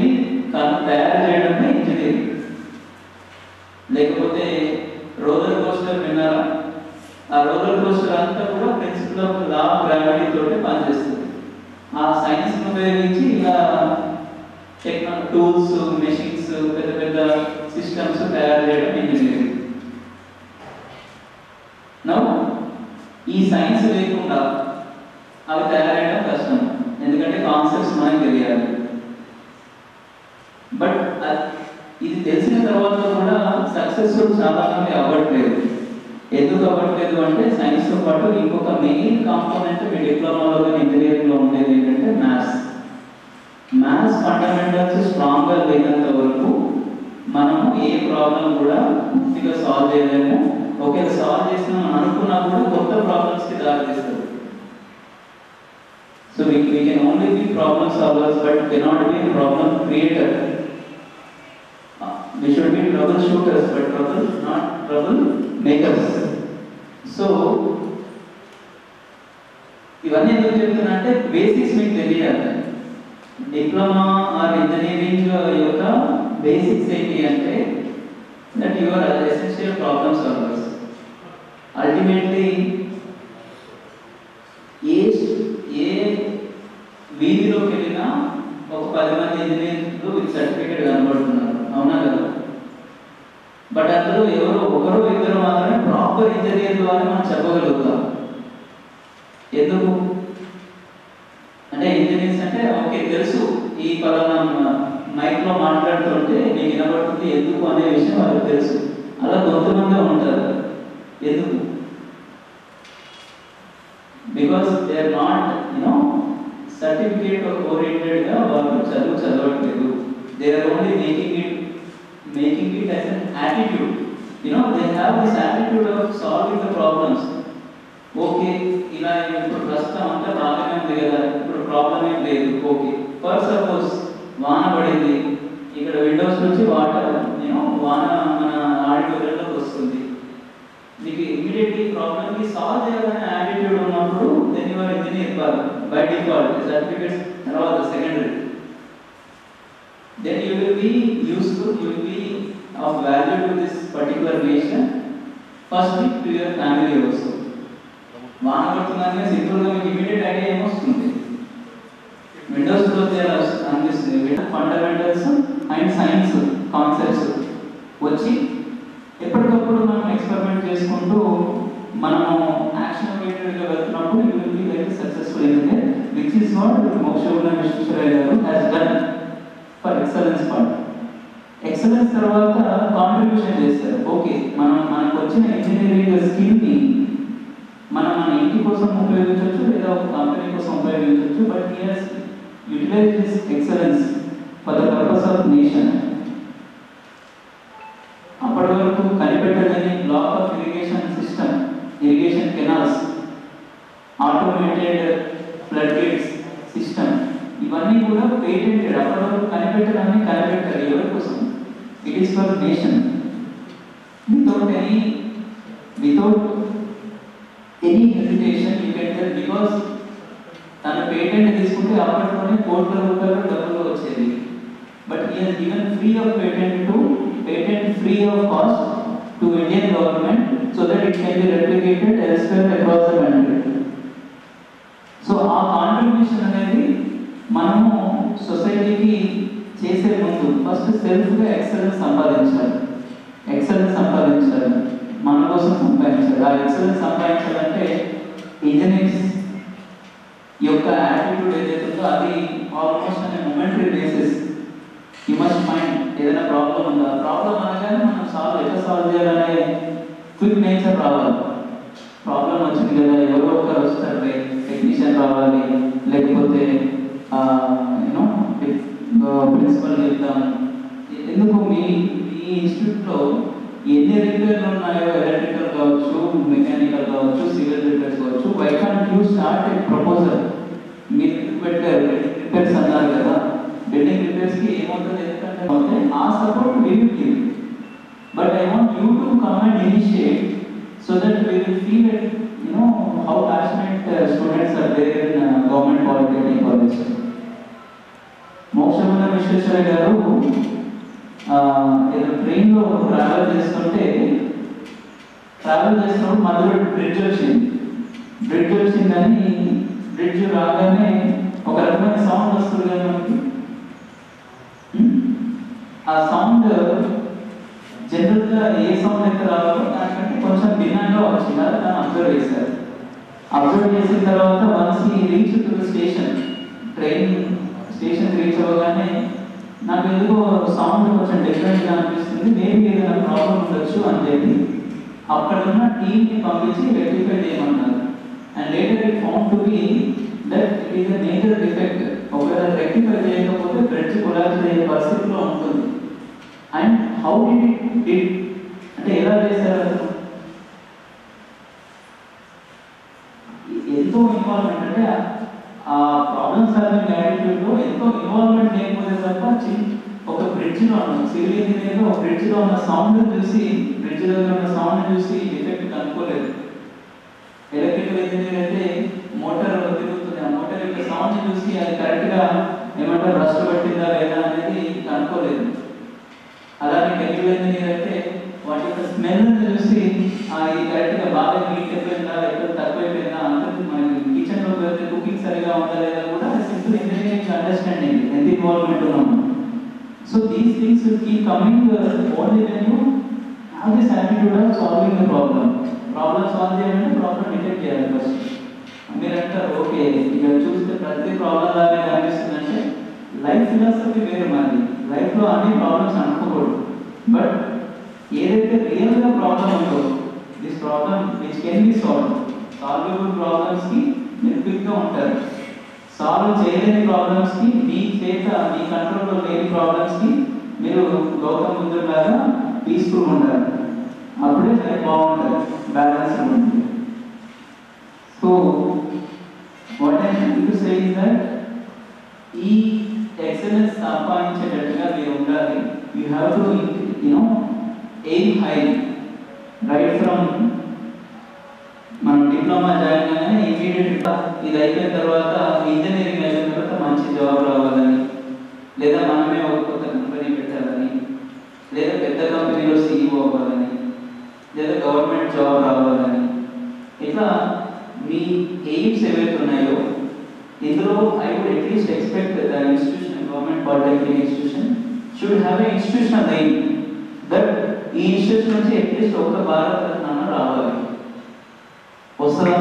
ఉపయోగించి ఇలా టెక్నో టూల్స్ మెషిన్స్ పెద్ద పెద్ద సిస్టమ్స్ తయారు చేయడం ఇంజనీరింగ్ నౌ ఈ సైన్స్ లేకుండా అవి తయారయ్యడం కష్టం ఎందుకంటే కాన్సెప్ట్స్ మనకి తెలియాలి బట్ ఇది తెలిసిన తర్వాత కూడా సక్సెస్ఫుల్ చాలా మంది అవ్వట్లేదు ఎందుకు అవ్వట్లేదు అంటే సైన్స్తో పాటు ఇంకొక మెయిన్ కాంపోనెంట్ మీ డిప్లొమాలో కానీ ఇంజనీరింగ్లో ఉండేది ఏంటంటే మ్యాథ్స్ మ్యాథ్స్ ఫండమెంటల్స్ స్ట్రాంగ్గా లేనంత వరకు మనము ఏ ప్రాబ్లం కూడా పూర్తిగా సాల్వ్ చేయలేము ఒకవేళ సాల్వ్ చేసిన మనం అనుకున్నా కూడా కొత్త ప్రాబ్లమ్స్కి దారి తీస్తుంది so we, we can only be problem solvers but cannot be problem creator. Uh, we should be troubleshooters but trouble not trouble makers. So ఇవన్నీ ఎందుకు చెప్తున్నా అంటే బేసిక్స్ మీకు తెలియాలి డిప్లొమా ఆర్ ఇంజనీరింగ్ యొక్క బేసిక్స్ ఏంటి అంటే that your essential problem solvers ultimately ఏ ఏ వీధిలోకి వెళ్ళినా ఒక పది మంది ఇంజనీర్లు విత్ సర్టిఫికేట్ కనబడుతున్నారు అవునా కదా బట్ అందులో ఎవరో ఒకరు ఇద్దరు మాత్రమే ప్రాపర్ ఇంజనీర్లు అని మనం చెప్పగలుగుతాం ఎందుకు అంటే ఇంజనీర్స్ అంటే ఓకే తెలుసు ఈ పలానా మైక్లో మాట్లాడుతుంటే మీకు వినబడుతుంది ఎందుకు అనే విషయం వాళ్ళకి తెలుసు అలా కొంతమంది ఉంటారు ఎందుకు because they are not you know certificate ఓరియంటెడ్గా వాళ్ళు చదువు చదవట్లేదు they are only making it making it as an attitude you know they have this attitude of solving the problems okay ఇలా ఇప్పుడు ప్రస్తుతం అంతా బాగానే ఉంది కదా ఇప్పుడు ప్రాబ్లం ఏం లేదు ఓకే ఫర్ సపోజ్ వాన పడింది ఇక్కడ విండోస్ నుంచి వాటర్ నేను వాన మన ఆడిటోరియంలోకి వస్తుంది మీకు ఇమీడియట్లీ ప్రాబ్లమ్కి సాల్వ్ చేయాలనే యాటిట్యూడ్ ఉన్నప్పుడు then your engineer by default certificates తర్వాత secondary then you will be useful, you will be of value to this particular nation, firstly to your family also. వాన పడుతుందని సింపుల్గా మీకు ఇమీడియట్ ఐడియా ఏమొస్తుంది windows close చేయాలి అనిపిస్తుంది fundamentals and science concepts వచ్చి ఎప్పటికప్పుడు మనం ఎక్స్పెరిమెంట్ చేసుకుంటూ మనము యాక్షన్ ఓరియంటెడ్గా వెళ్తున్నప్పుడు you will be very successful ఎందుకంటే which is what Mokshagundam Visvesvaraya garu has done for excellence part excellence తర్వాత కాంట్రిబ్యూషన్ చేస్తారు ఓకే మనం మనకు వచ్చిన ఇంజనీరింగ్ స్కిల్ని మనం మన ఇంటి కోసం ఉపయోగించవచ్చు లేదా ఒక కంపెనీ కోసం ఉపయోగించవచ్చు but here's utilize this excellence for the purpose of nation అప్పటి వరకు కనిపెట్టలేని block of irrigation system irrigation canals automated flood gates system ఇవన్నీ కూడా పేటెంటెడ్ అప్పటి వరకు కనిపెట్టడాన్ని కనిపెట్టారు ఎవరి కోసం it is for nation without any without any hesitation you can tell because తన పేటెంట్ తీసుకుంటే అప్పట్లోనే కోట్ల రూపాయలు డబ్బులు వచ్చేది but he has given free of patent to patent free of cost to Indian government so that it can be replicated elsewhere across the country so ఆ contribution అనేది మనము సొసైటీకి చేసే ముందు ఫస్ట్ సెల్ఫ్గా ఎక్సలెన్స్ సంపాదించాలి ఎక్సలెన్స్ సంపాదించాలి మన కోసం సంపాదించాలి ఆ ఎక్సలెన్స్ సంపాదించాలంటే ఇంజనీర్స్ యొక్క యాటిట్యూడ్ ఏదైతే ఉందో అది ఆల్మోస్ట్ అనే momentary basis you must mind ఏదైనా ప్రాబ్లం ఉందా ప్రాబ్లం అనగానే మనం సాల్వ్ ఎట్లా సాల్వ్ చేయాలనే క్విక్ నేచర్ రావాలి ప్రాబ్లం వచ్చింది కదా ఎవరో ఒకరు వస్తారు టెక్నీషియన్ రావాలి లేకపోతే యూనో ప్రిన్సిపల్ చెప్తాం ఎందుకు మీ మీ ఇన్స్టిట్యూట్లో ఎన్ని రిపేర్లు ఉన్నాయో ఎలక్ట్రికల్ కావచ్చు మెకానికల్ కావచ్చు సివిల్ రిపేర్స్ కావచ్చు why can't you start a proposal మీరు ఎందుకు పెట్టారు రిపేర్స్ అన్నారు కదా బిల్డింగ్ రిపేర్స్కి ఏమవుతుంది ఎందుకంటే ఆ support we will give but I want you to come and initiate so that we will feel it, you know, how passionate uh, students are there in uh, government polytechnic college. Mokshagundam Visvesvaraya garu ఏదో ట్రైన్లో travel చేస్తుంటే travel చేసినప్పుడు మధ్యలో bridge వచ్చింది bridge వచ్చిందని bridge రాగానే ఒక రకమైన సౌండ్ వస్తుంది కదా మనకి ఉమ్? ఆ సౌండ్ జనరల్గా ఏ సౌండ్ అయితే రావాలో దానికంటే కొంచెం భిన్నంగా వచ్చింది అది దాన్ని అబ్జర్వ్ చేశారు అబ్జర్వ్ చేసిన తర్వాత once he reach to station train station reach అవ్వగానే నాకు ఎందుకో సౌండ్ కొంచెం డిఫరెంట్గా అనిపిస్తుంది మేబీ ఏదైనా ప్రాబ్లం ఉండొచ్చు అని చెప్పి అక్కడ ఉన్న టీమ్ని పంపించి రెక్టిఫై చేయమన్నారు and later it found to be that it is a major defect ఒకవేళ రెక్టిఫై చేయకపోతే బ్రిడ్జ్ కొలాప్స్ అయ్యే పరిస్థితిలో ఉంటుంది and how did it did అంటే ఎలా చేశారు అసలు ఎంతో ఇన్వాల్వ్మెంట్ అంటే ఆ ప్రాబ్లమ్ సాల్వింగ్ యాటిట్యూడ్లో ఎంతో ఇన్వాల్వ్మెంట్ లేకపోతే తప్ప చి- ఒక బ్రిడ్జ్లో ఉన్న సివిల్ ఇంజనీర్లో ఒక బ్రిడ్జ్లో ఉన్న సౌండ్ చూసి బ్రిడ్జ్ దగ్గర ఉన్న సౌండ్ చూసి డిఫెక్ట్ కనుక్కోలేదు ఎలక్ట్రికల్ ఇంజనీర్ అయితే మోటార్ తిరుగుతుంది ఆ మోటార్ యొక్క సౌండ్ చూసి అది కరెక్ట్గా ఏమంటారు రస్ట్ పట్టిందా లేదా అనేది కనుక్కోలేదు అలానే కెమికల్ ఇంజనీర్ అయితే వాటి యొక్క స్మెల్ చూసి ఆ ఇది కరెక్ట్గా బాగా హీట్ అయిపోయిందా లేకపోతే తక్కువైపోయిందా అంటే మనకి కిచెన్ లో వెళ్తే కుకింగ్ సరిగా ఉందా లేదా కూడా సింపుల్ ఇంజనీరింగ్ అండర్స్టాండింగ్ ఎంత ఇన్వాల్వ్మెంట్ ఉన్నాము so these things will keep coming only when you have this attitude of solving the problem problem solve చేయాలంటే ప్రాబ్లమ్ డిటెక్ట్ చేయాలి ఫస్ట్ మీరు అంటారు ఓకే ఇక్కడ చూస్తే ప్రతి ప్రాబ్లం లాగా కనిపిస్తుందంటే లైఫ్ ఫిలాసఫీ వేరు మాది లైఫ్లో అన్ని ప్రాబ్లమ్స్ అనుకోకూడదు బట్ ఏదైతే రియల్గా ప్రాబ్లం ఉందో this problem which can be solve solvable ప్రాబ్లమ్స్కి మీరు క్విక్గా ఉంటారు సాల్వ్ చేయలేని ప్రాబ్లమ్స్కి మీ చేత మీ కంట్రోల్లో లేని ప్రాబ్లమ్స్కి మీరు గౌతమ్ బుద్ధులాగా పీస్ఫుల్ ఉంటారు అప్పుడే లైఫ్ బాగుంటుంది బ్యాలెన్స్ ఉంటుంది so what I to say is that ఈ ఎక్సలెన్స్ సంపాదించేటట్టుగా మీరు ఉండాలి you have to you know aim high right from మనం డిప్లొమా జాయిన్ కాగానే ఇమీడియట్గా ఇది అయిపోయిన తర్వాత ఇంజనీరింగ్ అయిపోయిన తర్వాత మంచి జాబ్ రావాలని లేదా మనమే ఒక కొత్త కంపెనీ పెట్టాలని లేదా పెద్ద కంపెనీలో సీఈఓ అవ్వాలని లేదా గవర్నమెంట్ జాబ్ రావాలని ఇట్లా మీ ఎయిమ్స్ ఏవైతే ఉన్నాయో ఇందులో I would at least expect the institution government polytechnic institution should have a institutional aim that ఈ ఇన్స్టిట్యూషన్ నుంచి అట్లీస్ట్ ఒక భారత రత్న రావాలి వస్తుందా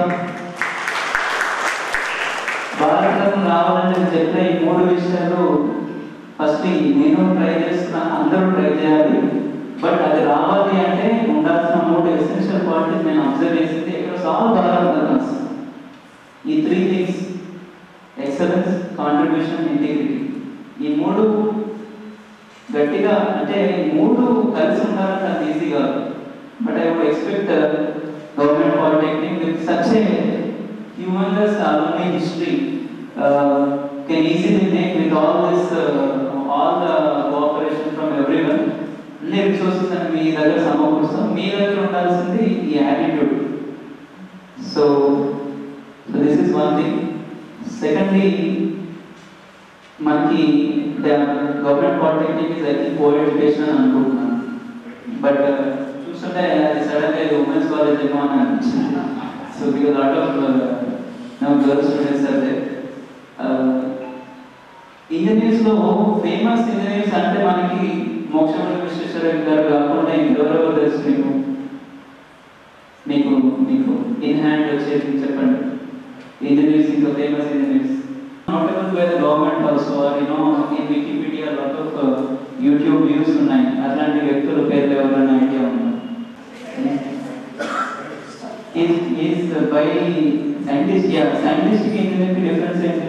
భారత రత్న రావాలంటే నేను చెప్పిన ఈ మూడు విషయాలు ఫస్ట్ నేను ట్రై చేస్తున్నా అందరూ ట్రై చేయాలి బట్ అది రావాలి అంటే ఉండాల్సిన మూడు ఎసెన్షియల్ క్వాలిటీస్ నేను అబ్జర్వ్ చేసింది ఇక్కడ ఆల్ భారత్ రత్నస్ ఈ three things excellence contribution integrity ఈ మూడు గట్టిగా అంటే ఈ మూడు కలిసి ఉండాలంటే అది ఈజీ కాదు but I would expect government polytechnic with such a humongous alumni history uh, can easily make with all this uh, all the cooperation from everyone అన్ని రిసోర్సెస్ అని మీ దగ్గర సమకూరుస్తాం మీ దగ్గర ఉండాల్సింది ఈ attitude so so this is one thing secondly మనకి government polytechnic is I think coeducation అని అనుకుంటున్నాను బట్ చూస్తుంటే అది సడన్గా ఇది ఉమెన్స్ కాలేజ్ ఏమో అని అనిపించింది సో బికాస్ లాట్ ఆఫ్ నా గర్ల్స్ స్టూడెంట్స్ అదే ఇంజనీర్స్ లో ఫేమస్ ఇంజనీర్స్ అంటే మనకి మోక్షముల విశ్వేశ్వరయ్య గారు కాకుండా ఇంకెవరెవరు తెలుసు మీకు మీకు మీకు ఇన్ హ్యాండ్ వచ్చేది చెప్పండి ఇంజనీర్స్ ఇంకా famous engineers notable by the government also you know in Wikipedia lot of YouTube views ఉన్నాయి అట్లాంటి వ్యక్తుల పేర్లు ఎవరైనా ఐడియా ఉందా is is by scientist yeah scientist की engineer की difference ఏంటి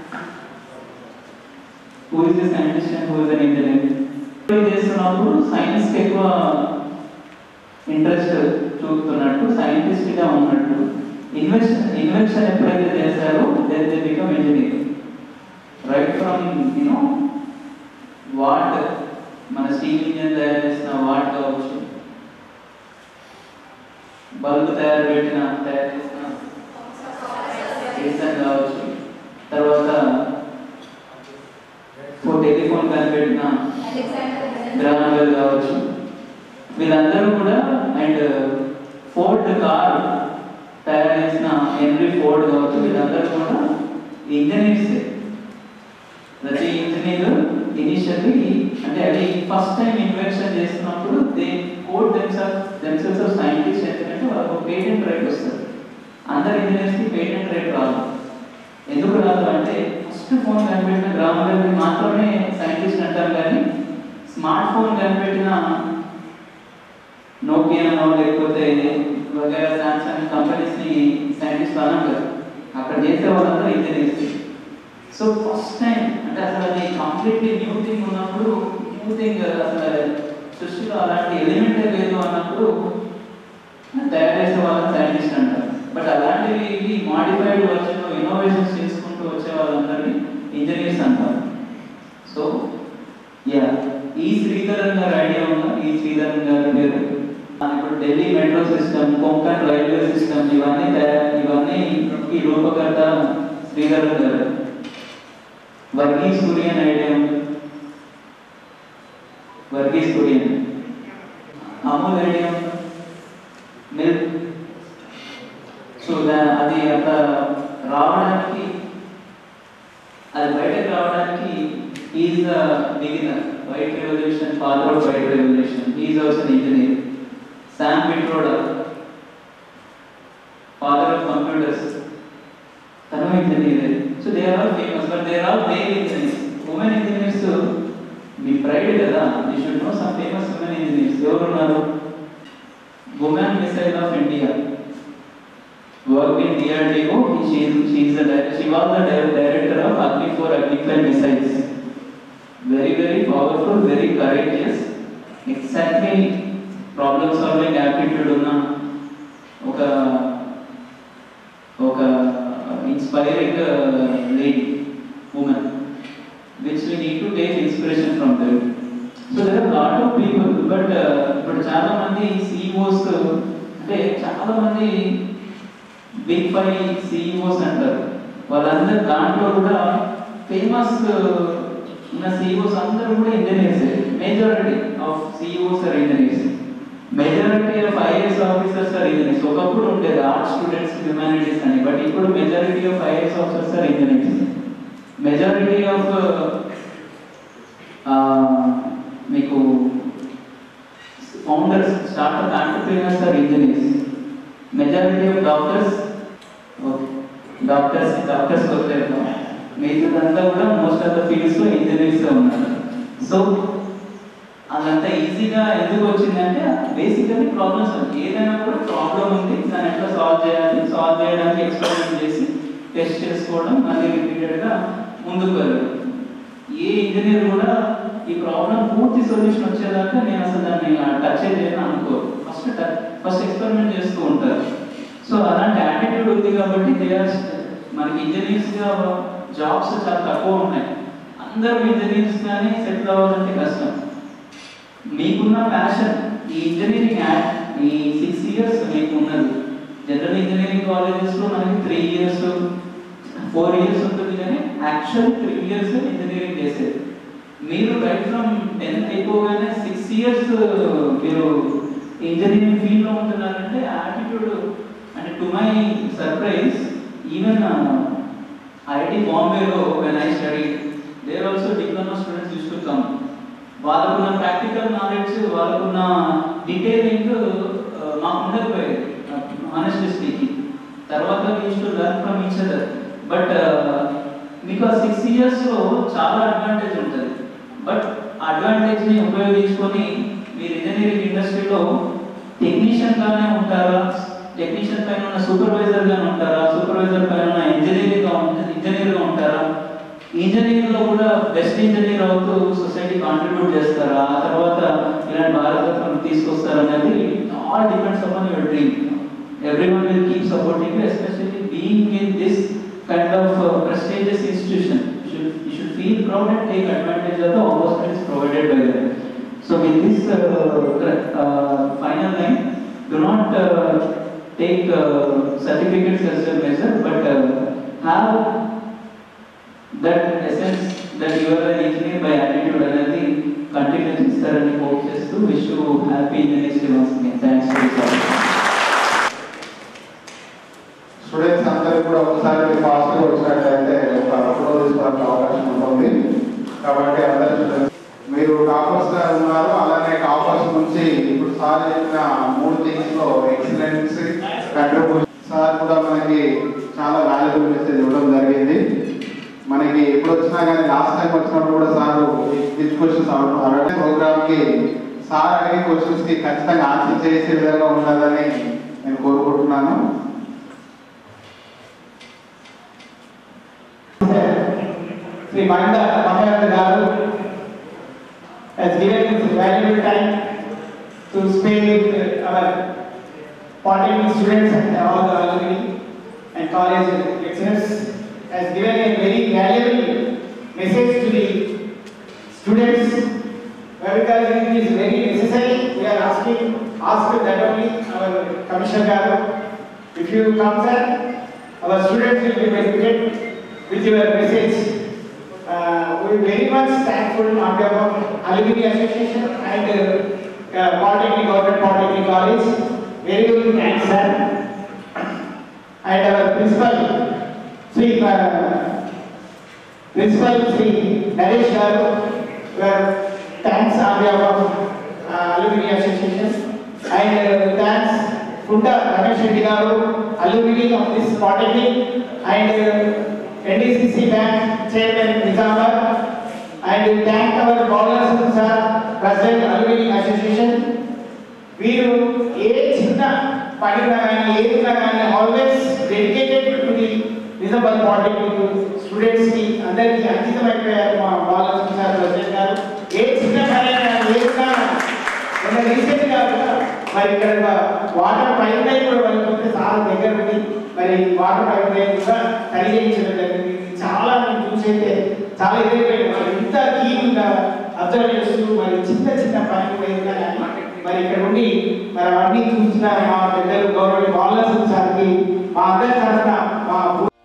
who is the scientist and who is an engineer ఇది చేస్తున్నప్పుడు సైన్స్ కి ఎక్కువ ఇంట్రెస్ట్ చూపుతున్నట్టు సైంటిస్ట్ గా ఉన్నట్టు ఇన్వెన్షన్ ఇన్వెన్షన్ ఎప్పుడైతే చేశారో then they become engineer right from you know what మన స్టీల్ ఇంజన్ తయారు చేసిన వాట్ కావచ్చు బల్బ్ తయారు పెట్టిన తయారు చేసిన ఎడిసన్ కావచ్చు తర్వాత ఓ టెలిఫోన్ కనిపెట్టిన గ్రహం బెల్ కావచ్చు వీళ్ళందరూ కూడా అండ్ ఫోర్డ్ కార్ తయారు చేసిన హెన్రీ ఫోర్డ్ కావచ్చు వీళ్ళందరూ కూడా ఇంజనీర్స్ ఇనిషియల్లీ అంటే అది ఫస్ట్ టైం ఇన్వెన్షన్ చేస్తున్నప్పుడు they called themselves themselves of scientist ఎందుకంటే వాళ్ళకు పేటెంట్ రైట్ వస్తుంది అందరు ఇంజనీర్స్కి పేటెంట్ రైట్ రాదు ఎందుకు రాదు అంటే ఫస్ట్ ఫోన్ కనిపెట్టిన గ్రామంలో మాత్రమే సైంటిస్ట్ అంటారు కానీ స్మార్ట్ ఫోన్ కనిపెట్టిన నోకియానో లేకపోతే వగేరా సామ్సంగ్ కంపెనీస్ని సైంటిస్ట్ అనం కదా అక్కడ చేసే వాళ్ళందరూ ఇంజనీర్స్ సో ఫస్ట్ టైం అంటే అసలు అది కంప్లీట్లీ న్యూ థింగ్ ఉన్నప్పుడు న్యూ థింగ్ అసలు సృష్టిలో అలాంటి ఎలిమెంటే లేదు అన్నప్పుడు తయారు చేసే వాళ్ళని సైంటిస్ట్ అంటారు బట్ అలాంటివి ఇవి మాడిఫైడ్ వర్షన్ ఇన్నోవేషన్స్ చేసుకుంటూ వచ్చే వాళ్ళందరినీ ఇంజనీర్స్ అంటారు సో యా ఈ శ్రీధరన్ గారు ఐడియా ఉందా ఈ శ్రీధరన్ గారు పేరు ఆ, ఇప్పుడు Delhi metro system Konkan railway system ఇవన్నీ తయారు ఇవన్నీ ఈ రూపకర్త శ్రీధరన్ గారు వర్గీస్ కురియన్ ఐడియా ఉంది వర్గీస్ కురియన్ అమూల్ ఐడియా ఉందా మిల్క్ సో దా- అది అట్లా రావడానికి అది బయటకు రావడానికి is the beginner white revolution father of white revolution is also engineer Sam Pitroda father of computers తను engineer so they are all famous but they are all male engineers women engineers మీ pride కదా you should know some famous women engineers ఎవరు ఉన్నారు women missile of India worked in DRDO. She is she is the di- she was the di- director of Agni 4 Agni 5 missiles. Very very powerful, very courageous. Exactly problem solving aptitude ఉన్న ఒక ఒక inspiring lady women which we need to take inspiration from them so there are lot of people but ఇప్పుడు చాలా మంది CEOs అంటే చాలా మంది big five CEOs అంటారు వాళ్ళందరూ దాంట్లో కూడా ఫేమస్ ఉన్న సిఇఓస్ అందరూ కూడా engineers majority of CEOs are engineers majority of IAS officers are engineers ఒకప్పుడు ఉండేది ఆర్ట్ స్టూడెంట్స్ హ్యూమానిటీస్ అని బట్ ఇప్పుడు majority of IAS officers are engineers majority of మీకు founders startup entrepreneurs are engineers majority of doctors okay doctors doctors వదిలేదు మిగతాదంతా కూడా most of the ఫీల్డ్స్లో engineers ఉన్నారు సో అదంతా ఈజీగా ఎందుకు వచ్చిందంటే బేసికలీ ప్రాబ్లమ్స్ ఏదైనా కూడా ప్రాబ్లం ఉంది దాన్ని ఎట్లా సాల్వ్ చేయాలి సాల్వ్ చేయడానికి ఎక్స్పెరిమెంట్ చేసి టెస్ట్ చేసుకోవడం మళ్ళీ రిపీటెడ్గా ముందుకు వెళ్ళడం ఏ ఇంజనీర్ కూడా ఈ ప్రాబ్లం పూర్తి సొల్యూషన్ వచ్చేదాకా నేను అసలు దాన్ని టచ్ చేయను అనుకో ఫస్ట్ ఫస్ట్ ఎక్స్పెరిమెంట్ చేస్తూ ఉంటారు సో అలాంటి యాటిట్యూడ్ ఉంది కాబట్టి దే ఆర్ మనకి ఇంజనీర్స్గా జాబ్స్ చాలా తక్కువ ఉన్నాయి అందరూ ఇంజనీర్స్ కానీ సెటిల్ అవ్వాలంటే కష్టం మీకున్న ప్యాషన్ ఈ ఇంజనీరింగ్ యాడ్ ఈ సిక్స్ ఇయర్స్ మీకు ఉన్నది జనరల్ ఇంజనీరింగ్ కాలేజెస్లో మనకి త్రీ ఇయర్స్ ఫోర్ ఇయర్స్ ఉంటుంది కానీ యాక్చువల్ త్రీ ఇయర్స్ ఇంజనీరింగ్ చేసేది మీరు రైట్ ఫ్రమ్ టెన్త్ అయిపోగానే సిక్స్ ఇయర్స్ మీరు ఇంజనీరింగ్ ఫీల్డ్లో ఉంటున్నారంటే యాటిట్యూడ్ అంటే to my surprise even IIT బాంబేలో when I study there also diploma students use to come వాళ్ళకున్న ప్రాక్టికల్ నాలెడ్జ్ వాళ్ళకున్న డీటెయిలింగ్ మాకు ఉండకపోయేది ఆనెస్ట్లీ స్పీకింగ్ తర్వాత use to learn from each other but మీకు ఆ సిక్స్ ఇయర్స్లో చాలా అడ్వాంటేజ్ ఉంటుంది బట్ అడ్వాంటేజ్ని ఉపయోగించుకొని మీరు ఇంజనీరింగ్ ఇండస్ట్రీలో టెక్నీషియన్ గానే ఉంటారా టెక్నీషియన్ పైన ఉన్న సూపర్వైజర్ గానే ఉంటారా సూపర్వైజర్ పైన ఉన్న ఇంజనీరింగ్ ఇంజనీర్ గా ఉంటారా ఇంజనీర్ లో కూడా బెస్ట్ ఇంజనీర్ అవుతూ సొసైటీ కాంట్రిబ్యూట్ చేస్తారా ఆ తర్వాత ఇలాంటి భారతరత్నం తీసుకొస్తారా అనేది all depends upon your dream every one will keep supporting especially being in this kind of prestigious institution you should feel proud and take advantage of the opportunities provided by them. So with this uh, uh, final line, do not uh, take uh, certificates as a measure, but uh, have that essence that you are an engineer by attitude and I think continue to sir and hope just to wish you happy engineering once again. Thanks for this opportunity. Students అందరూ కూడా ఒకసారి ఫాస్ట్గా వచ్చినట్లయితే ఒక photo తీసుకోవడానికి అవకాశం ఉంటుంది కాబట్టి అందరి స్టూడెంట్స్ టాపర్స్ గా ఉన్నారు అలానే టాపర్స్ నుంచి ఇప్పుడు సార్ చెప్పిన మూడు థింగ్స్ లో ఎక్సలెన్స్ కంట్రిబ్యూషన్ సార్ కూడా మనకి చాలా వాల్యుబుల్ మెసేజ్ ఇవ్వడం జరిగింది మనకి ఎప్పుడు వచ్చినా కానీ లాస్ట్ టైం వచ్చినప్పుడు కూడా సార్ విత్ క్వశ్చన్స్ అడగడం ప్రోగ్రామ్ కి సార్ అడిగే క్వశ్చన్స్ కి ఖచ్చితంగా ఆన్సర్ చేసే విధంగా ఉండాలని నేను కోరుకుంటున్నాను Sri Manda Maharaj Garu has given his valuable time to spend with our polytechnic students and all the alumni and college lecturers, has given a very valuable message to the students, where because it is very necessary, we are asking, ask that only our Commissioner Garu, if you come sir, our students will be benefited with your message. Uh, we are very much thankful on behalf of Alumni Association and uh, uh, Polytechnic Government Polytechnic College. Very very thanks, sir. And our principal, Sri uh, Principal Sri Naresh Garu, were thanks on behalf of uh, Alumni Association. And uh, thanks Kunda Ramesh Reddy Garu, alumni of this Polytechnic and uh, NDCC Bank Chairman Nizamabad. And thank our Bowlers sir, President Alumni Association. వీరు ఏ చిన్న పని ఉన్నా కానీ ఏది ఉన్నా కానీ always dedicated to the Nizamabad polytechnic students కి అందరికీ అంకితమైపోయారు మా బాలకృష్ణ సార్ ప్రెసిడెంట్ గారు ఏ చిన్న పని అయినా కానీ ఏది ఉన్నా మొన్న రీసెంట్ గా కూడా మరి ఇక్కడ వాటర్ పైప్ లైన్ కూడా వెళ్ళిపోతే సార్ దగ్గర ఉండి మరి వాటర్ పైప్ లైన్ కూడా సరి చేయించడం జరిగింది చాలా మేము చూసైతే చాలా ఇదైపోయింది మరి ఇంత కీన్గా అబ్జర్వ్ చేస్తూ మరి చిన్న చిన్న పని కూడా ఏదైనా కానీ మరి ఇక్కడ ఉండి మరి అవన్నీ చూసిన మా పెద్దలు గౌరవ బాలనరసింహ సార్కి మా అందరి తరఫున మా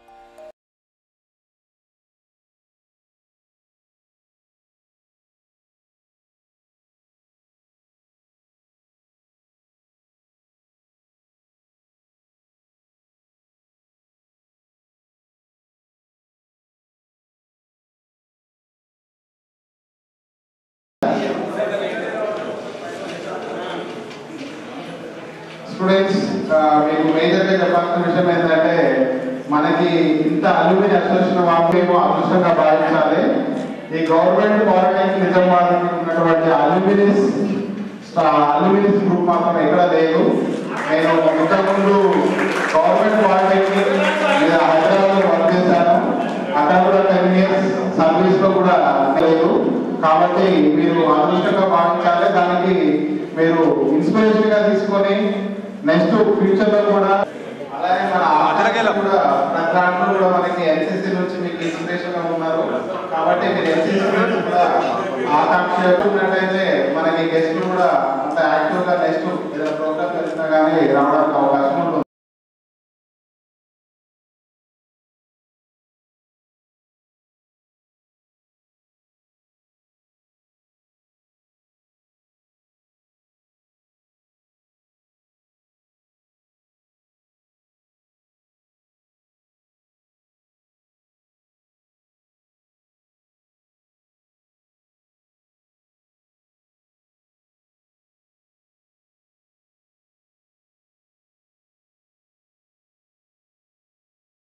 స్టూడెంట్స్ మీకు మేజర్గా చెప్పాల్సిన విషయం ఏంటంటే మనకి ఇంత అల్యూమిని అసోసియేషన్ వాపేమో అదృష్టంగా భావించాలి ఈ గవర్నమెంట్ పాలిటెక్నిక్ నిజామాబాద్ ఉన్నటువంటి అల్యూమినిస్ అల్యూమినిస్ గ్రూప్ మాత్రం ఎక్కడ లేదు నేను ఇంతకుముందు గవర్నమెంట్ పాలిటెక్నిక్ లేదా హైదరాబాద్ వర్క్ చేశాను అక్కడ కూడా టెన్ ఇయర్స్ సర్వీస్ లో కూడా లేదు కాబట్టి మీరు అదృష్టంగా భావించాలి దానికి మీరు ఇన్స్పిరేషన్ గా తీసుకొని నెక్స్ట్ ఫ్యూచర్ లో కూడా అలాగే మన ఆటలు కూడా ప్రతి దాంట్లో కూడా మనకి ఎన్సీసీ నుంచి మీకు ఇన్స్పిరేషన్ గా ఉన్నారు కాబట్టి మీరు ఎన్సీసీ నుంచి కూడా ఆకాంక్ష ఉన్నట్టయితే మనకి గెస్ట్లు కూడా అంత యాక్టివ్ గా నెక్స్ట్ ఏదైనా ప్రోగ్రామ్ జరిగినా కానీ రావడానికి అవకాశం ఉంటుంది